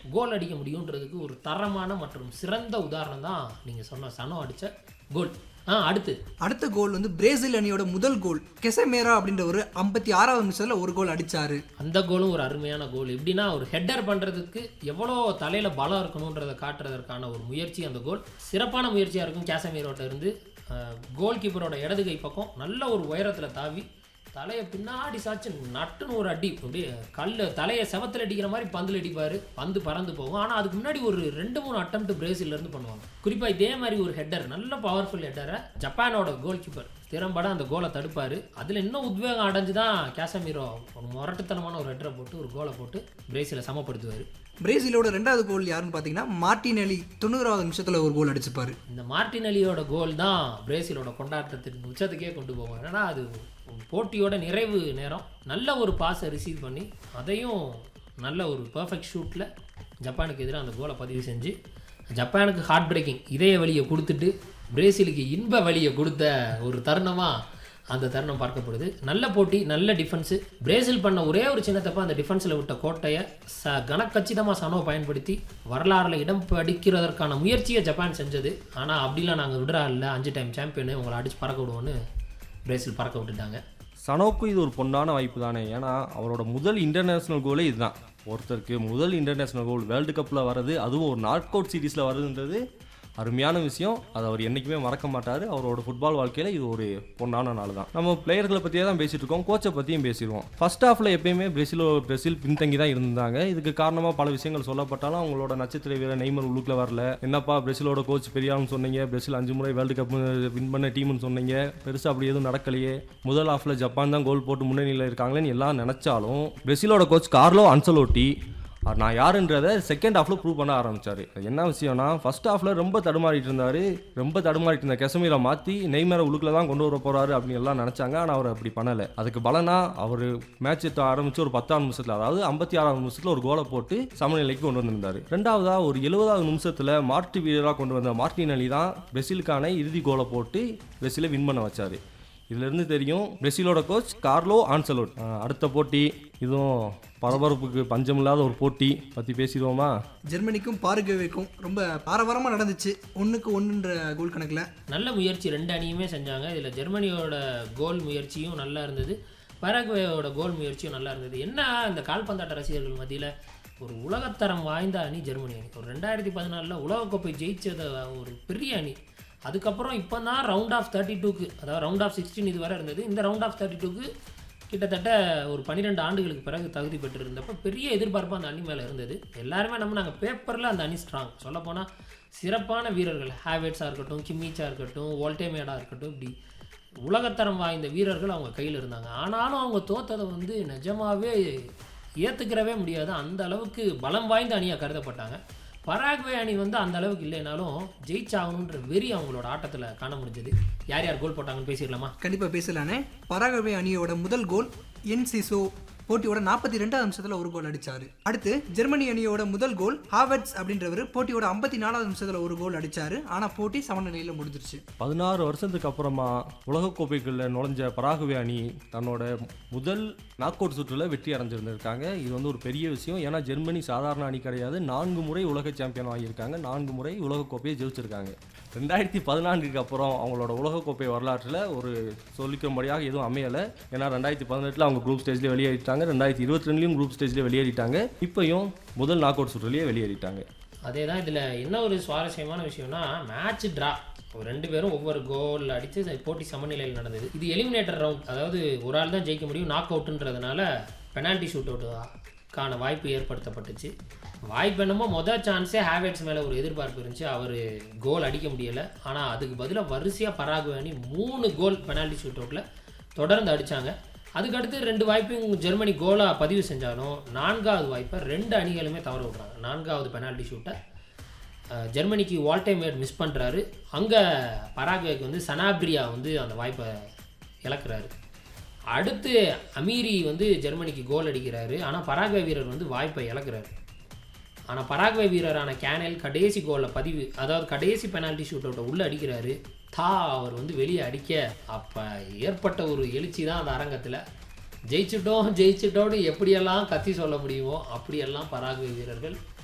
கோல் அடிக்க முடியுன்றதுக்கு ஒரு தரமான மற்றும் சிறந்த உதாரணம் தான் நீங்கள் சொன்ன சனோ அடித்த கோல் ஆ அடுத்து அடுத்த கோல் வந்து பிரேசில் அணியோட முதல் கோல் கெசமேரா அப்படின்ற ஒரு ஐம்பத்தி ஆறாவது நிமிஷத்துல ஒரு கோல் அடிச்சாரு அந்த கோலும் ஒரு அருமையான கோல் எப்படின்னா ஒரு ஹெட்டர் பண்ணுறதுக்கு எவ்வளோ தலையில் பலம் இருக்கணுன்றதை காட்டுறதற்கான ஒரு முயற்சி அந்த கோல் சிறப்பான முயற்சியாக இருக்கும் கேசமீரோட்ட இருந்து கோல் கீப்பரோட இடது கை பக்கம் நல்ல ஒரு உயரத்தில் தாவி தலையை பின்னாடி சாச்சு நட்டுன்னு ஒரு அடி அப்படியே கல் தலையை செவத்தில் அடிக்கிற மாதிரி பந்தில் அடிப்பார் பந்து பறந்து போகும் ஆனால் அதுக்கு முன்னாடி ஒரு ரெண்டு மூணு அட்டம் இருந்து பண்ணுவாங்க குறிப்பாக இதே மாதிரி ஒரு ஹெட்டர் நல்ல பவர்ஃபுல் ஹெட்டரை ஜப்பானோட கோல் கீப்பர் திறம்பட அந்த கோலை தடுப்பார் அதில் இன்னும் உத்வேகம் அடைஞ்சு தான் கேசமீரோ ஒரு முரட்டுத்தனமான ஒரு ஹெட்டரை போட்டு ஒரு கோலை போட்டு பிரேசிலை சமப்படுத்துவார் பிரேசிலோட ரெண்டாவது கோல் யாருன்னு பார்த்தீங்கன்னா மார்டினெலி தொண்ணூறாவது நிமிஷத்துல ஒரு கோல் அடிச்சுப்பாரு இந்த மார்டினலியோட கோல் தான் பிரேசிலோட கொண்டாட்டத்தின் உச்சத்துக்கே கொண்டு போகும் ஏன்னா அது போட்டியோட நிறைவு நேரம் நல்ல ஒரு பாஸை ரிசீவ் பண்ணி அதையும் நல்ல ஒரு பர்ஃபெக்ட் ஷூட்டில் ஜப்பானுக்கு எதிராக அந்த கோலை பதிவு செஞ்சு ஜப்பானுக்கு ஹார்ட் பிரேக்கிங் இதய வழியை கொடுத்துட்டு பிரேசிலுக்கு இன்ப வழியை கொடுத்த ஒரு தருணமாக அந்த தருணம் பார்க்கப்படுது நல்ல போட்டி நல்ல டிஃபென்ஸு பிரேசில் பண்ண ஒரே ஒரு சின்ன தப்பா அந்த டிஃபென்ஸில் விட்ட கோட்டையை ச கனக்கச்சிதமாக சனோ பயன்படுத்தி வரலாறுல இடம் படிக்கிறதற்கான முயற்சியை ஜப்பான் செஞ்சது ஆனால் அப்படிலாம் நாங்கள் விடுறா இல்லை அஞ்சு டைம் சாம்பியனு உங்களை அடித்து பறக்க விடுவோன்னு பிரேசில் பறக்க விட்டுட்டாங்க சனோக்கும் இது ஒரு பொன்னான வாய்ப்பு தானே ஏன்னா அவரோட முதல் இன்டர்நேஷ்னல் கோலே இதுதான் ஒருத்தருக்கு முதல் இன்டர்நேஷ்னல் கோல் வேர்ல்டு கப்பில் வர்றது அதுவும் ஒரு நாக் அவுட் சீரீஸில் வர்றதுன்றது அருமையான விஷயம் அதை அவர் என்றைக்குமே மறக்க மாட்டார் அவரோட ஃபுட்பால் வாழ்க்கையில் இது ஒரு பொன்னான நாள் தான் நம்ம பிளேயர்களை பற்றியே தான் பேசிட்டு இருக்கோம் கோச்சை பற்றியும் பேசிடுவோம் ஃபர்ஸ்ட் ஹாஃபில் எப்பயுமே பிரேசிலோ பிரேசில் பின்தங்கி தான் இருந்தாங்க இதுக்கு காரணமாக பல விஷயங்கள் சொல்லப்பட்டாலும் அவங்களோட நட்சத்திர வீரர் நெய்மர் உள்ளுக்குள்ள வரல என்னப்பா பிரேசிலோட கோச் பெரியாலும் சொன்னீங்க பிரேசில் அஞ்சு முறை வேர்ல்டு கப் வின் பண்ண டீம்னு சொன்னீங்க பெருசாக அப்படி எதுவும் நடக்கலையே முதல் ஹாஃபில் ஜப்பான் தான் கோல் போட்டு முன்னணியில் இருக்காங்களேன்னு எல்லாம் நினச்சாலும் பிரேசிலோட கோச் கார்லோ அன்சலோட்டி அவர் நான் யாருன்றதை செகண்ட் ஹாஃபில் ப்ரூவ் பண்ண ஆரம்பிச்சாரு அது என்ன விஷயம்னா ஃபர்ஸ்ட் ஹாஃபில் ரொம்ப தடுமாறிட்டு இருந்தாரு ரொம்ப தடுமாறிட்டு இருந்த கெசமீரை மாற்றி நெய்மரை உள்ளுக்குள்ள தான் கொண்டு வர போறாரு அப்படின்னு எல்லாம் நினச்சாங்க ஆனால் அவர் அப்படி பண்ணலை அதுக்கு பலனா அவர் மேட்ச் ஆரம்பிச்சு ஒரு பத்தாம் நிமிஷத்தில் அதாவது ஐம்பத்தி ஆறாம் நிமிஷத்தில் ஒரு கோலை போட்டு சமநிலைக்கு கொண்டு வந்திருந்தாரு ரெண்டாவதா ஒரு எழுபதாவது நிமிஷத்தில் மாற்று வீரராக கொண்டு வந்த மார்டின் அலி தான் பிரேசிலுக்கான இறுதி கோலை போட்டு பிரேசிலை வின் பண்ண வச்சாரு இதுல இருந்து தெரியும் பிரேசிலோட கோச் கார்லோ ஆன்சலோட் அஹ் அடுத்த போட்டி இதுவும் பரபரப்புக்கு பஞ்சமில்லாத ஒரு போட்டி பற்றி பேசிடுவோமா ஜெர்மனிக்கும் பாருகவேக்கும் ரொம்ப பாரவாரமாக நடந்துச்சு ஒன்றுக்கு ஒன்றுன்ற கோல் கணக்கில் நல்ல முயற்சி ரெண்டு அணியுமே செஞ்சாங்க இதில் ஜெர்மனியோட கோல் முயற்சியும் நல்லா இருந்தது பராகுவேயோட கோல் முயற்சியும் நல்லா இருந்தது என்ன இந்த கால்பந்தாட்ட ரசிகர்கள் மத்தியில் ஒரு உலகத்தரம் வாய்ந்த அணி ஜெர்மனி அணி ஒரு ரெண்டாயிரத்தி பதினாலில் உலகக்கோப்பை ஜெயிச்சத ஒரு பெரிய அணி அதுக்கப்புறம் இப்போ தான் ரவுண்ட் ஆஃப் தேர்ட்டி டூக்கு அதாவது ரவுண்ட் ஆஃப் சிக்ஸ்டீன் இது வரை இருந்தது இந்த ரவுண்ட் ஆஃப் தேர்ட்டி டூக்கு கிட்டத்தட்ட ஒரு பன்னிரெண்டு ஆண்டுகளுக்கு பிறகு தகுதி பெற்றிருந்தப்ப பெரிய எதிர்பார்ப்பு அந்த அணி மேலே இருந்தது எல்லாருமே நம்ம நாங்கள் பேப்பரில் அந்த அணி ஸ்ட்ராங் சொல்லப்போனால் சிறப்பான வீரர்கள் ஹேவேட்ஸாக இருக்கட்டும் கிம்மிச்சாக இருக்கட்டும் வோல்டேமேடாக இருக்கட்டும் இப்படி உலகத்தரம் வாய்ந்த வீரர்கள் அவங்க கையில் இருந்தாங்க ஆனாலும் அவங்க தோத்ததை வந்து நிஜமாவே ஏற்றுக்கிறவே முடியாது அந்த அளவுக்கு பலம் வாய்ந்த அணியாக கருதப்பட்டாங்க பராக்வே அணி வந்து அந்த அளவுக்கு இல்லைனாலும் ஜெயிச்சாகணுன்ற வெறி அவங்களோட ஆட்டத்தில் காண முடிஞ்சது யார் யார் கோல் போட்டாங்கன்னு பேசிடலாமா கண்டிப்பாக பேசலானே பராகவே அணியோட முதல் கோல் என் சிசோ போட்டியோட நாற்பத்தி ரெண்டாவது நிமிஷத்தில் ஒரு கோல் அடிச்சாரு அடுத்து ஜெர்மனி அணியோட முதல் கோல் ஹாவர்ட்ஸ் அப்படின்றவர் போட்டியோட ஐம்பத்தி நாலாவது நிமிஷத்தில் ஒரு கோல் அடிச்சாரு ஆனால் போட்டி சமநிலையில் முடிஞ்சிருச்சு பதினாறு வருஷத்துக்கு அப்புறமா உலகக்கோப்பைகளில் நுழைஞ்ச பராகுவே அணி தன்னோட முதல் நாக் அவுட் சுற்றில் வெற்றி அடைஞ்சிருந்திருக்காங்க இது வந்து ஒரு பெரிய விஷயம் ஏன்னா ஜெர்மனி சாதாரண அணி கிடையாது நான்கு முறை உலக சாம்பியன் வாங்கியிருக்காங்க நான்கு முறை உலகக்கோப்பையை ஜெயிச்சிருக்காங்க ரெண்டாயிரத்தி பதினான்குக்கு அப்புறம் அவங்களோட உலகக்கோப்பை வரலாற்றில் ஒரு சொல்லிக்கும்படியாக எதுவும் அமையலை ஏன்னா ரெண்டாயிரத்தி பதினெட்டில் அவங்க குரூப் ஸ்டேஜ்லேயே வெளியேறிட்டாங்க ரெண்டாயிரத்தி இருபத்தி ரெண்டுலையும் குரூப் ஸ்டேஜ்லேயே வெளியேறிட்டாங்க இப்போயும் முதல் நாக் அவுட் சுற்றுலேயே வெளியேறிட்டாங்க அதே தான் இதில் என்ன ஒரு சுவாரஸ்யமான விஷயம்னா மேட்ச் ட்ரா ரெண்டு பேரும் ஒவ்வொரு கோல் அடித்து போட்டி சமநிலையில் நடந்தது இது எலிமினேட்டர் ரவுண்ட் அதாவது ஒரு ஆள் தான் ஜெயிக்க முடியும் நாக் அவுட்டுன்றதுனால பெனால்ட்டி ஷூட் அவுட்டுக்கான வாய்ப்பு ஏற்படுத்தப்பட்டுச்சு வாய்ப்பு என்னமோ மொதல் சான்ஸே ஹேவேட்ஸ் மேலே ஒரு எதிர்பார்ப்பு இருந்துச்சு அவர் கோல் அடிக்க முடியலை ஆனால் அதுக்கு பதிலாக வரிசையாக பராகு அணி மூணு கோல் பெனால்ட்டி ஷூட் அவுட்டில் தொடர்ந்து அடித்தாங்க அதுக்கடுத்து ரெண்டு வாய்ப்பையும் ஜெர்மனி கோலாக பதிவு செஞ்சாலும் நான்காவது வாய்ப்பை ரெண்டு அணிகளுமே தவற விட்றாங்க நான்காவது பெனால்ட்டி ஷூட்டை அஹ், ஜெர்மனிக்கு வால்டைமேட் மிஸ் பண்ணுறாரு அங்கே பராகுவேக்கு வந்து சனாப்ரியா வந்து அந்த வாய்ப்பை இழக்கிறாரு அடுத்து அமீரி வந்து ஜெர்மனிக்கு கோல் அடிக்கிறாரு ஆனால் பராகுவே வீரர் வந்து வாய்ப்பை இழக்கிறாரு ஆனால் பராகுவே வீரரான கேனல் கடைசி கோலை பதிவு அதாவது கடைசி பெனால்ட்டி ஷூட் அவுட்டை உள்ளே அடிக்கிறாரு தா அவர் வந்து வெளியே அடிக்க அப்போ ஏற்பட்ட ஒரு எழுச்சி தான் அந்த அரங்கத்தில் ஜெயிச்சிட்டோம் ஜெயிச்சிட்டோன்னு எப்படியெல்லாம் கத்தி சொல்ல முடியுமோ அப்படியெல்லாம் பராகுவே வீரர்கள்